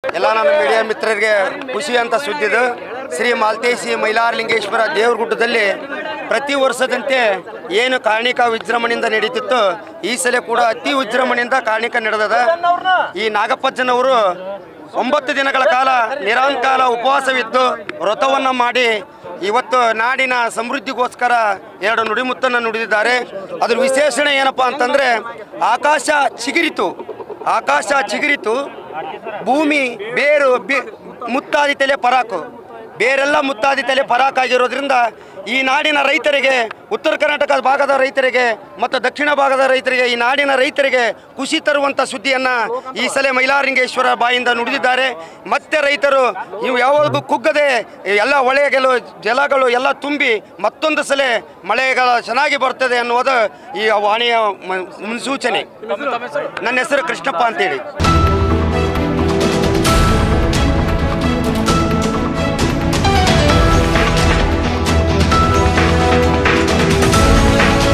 ಎಲ್ಲ ನನ್ನ ಮೀಡಿಯಾ ಮಿತ್ರರಿಗೆ ಖುಷಿ ಅಂತ ಸುದ್ದಿದು ಶ್ರೀ ಮಾಲ್ತೇಶಿ ಮೈಲಾರಲಿಂಗೇಶ್ವರ ದೇವರಗುಡ್ಡದಲ್ಲಿ ಪ್ರತಿ ವರ್ಷದಂತೆ ಏನು ಕಾರ್ಣಿಕ ವಿಜೃಂಭಣೆಯಿಂದ ನಡೀತಿತ್ತು ಈ ಸಲ ಕೂಡ ಅತಿ ವಿಜೃಂಭಣೆಯಿಂದ ಕಾರ್ಣಿಕ ನಡೆದದ ಈ ನಾಗಪ್ಪಜ್ಜನವರು ಒಂಬತ್ತು ದಿನಗಳ ಕಾಲ ನಿರಂಕಾಲ ಉಪವಾಸವಿದ್ದು ವ್ರತವನ್ನು ಮಾಡಿ ಇವತ್ತು ನಾಡಿನ ಸಮೃದ್ಧಿಗೋಸ್ಕರ ಎರಡು ನುಡಿಮುತ್ತನ್ನು ನುಡಿದಿದ್ದಾರೆ ಅದ್ರ ವಿಶೇಷಣೆ ಏನಪ್ಪಾ ಅಂತಂದ್ರೆ ಆಕಾಶ ಚಿಗಿರಿತು ಆಕಾಶ ಚಿಗುರಿತು ಭೂಮಿ ಬೇರು ಬಿ ಮುತ್ತಾದಿ ತಲೆ ಪರಾಕು ಬೇರೆಲ್ಲ ಮುತ್ತಾದಿ ತಲೆ ಪರಾಕ್ ಆಗಿರೋದ್ರಿಂದ ಈ ನಾಡಿನ ರೈತರಿಗೆ ಉತ್ತರ ಕರ್ನಾಟಕ ಭಾಗದ ರೈತರಿಗೆ ಮತ್ತು ದಕ್ಷಿಣ ಭಾಗದ ರೈತರಿಗೆ ಈ ನಾಡಿನ ರೈತರಿಗೆ ಖುಷಿ ತರುವಂಥ ಸುದ್ದಿಯನ್ನು ಈ ಸಲ ಮೈಲಾರಿಂಗೇಶ್ವರ ಬಾಯಿಂದ ನುಡಿದಿದ್ದಾರೆ ಮತ್ತೆ ರೈತರು ನೀವು ಯಾವಾಗೂ ಕುಗ್ಗದೆ ಎಲ್ಲ ಹೊಳೆಗಳು ಜಲಗಳು ಎಲ್ಲ ತುಂಬಿ ಮತ್ತೊಂದು ಸಲ ಮಳೆಗಾಲ ಚೆನ್ನಾಗಿ ಬರ್ತದೆ ಅನ್ನೋದು ಈ ವಾಣಿಯ ಮ- ಮುನ್ಸೂಚನೆ ನನ್ನ ಹೆಸರು ಕೃಷ್ಣಪ್ಪ ಅಂತೇಳಿ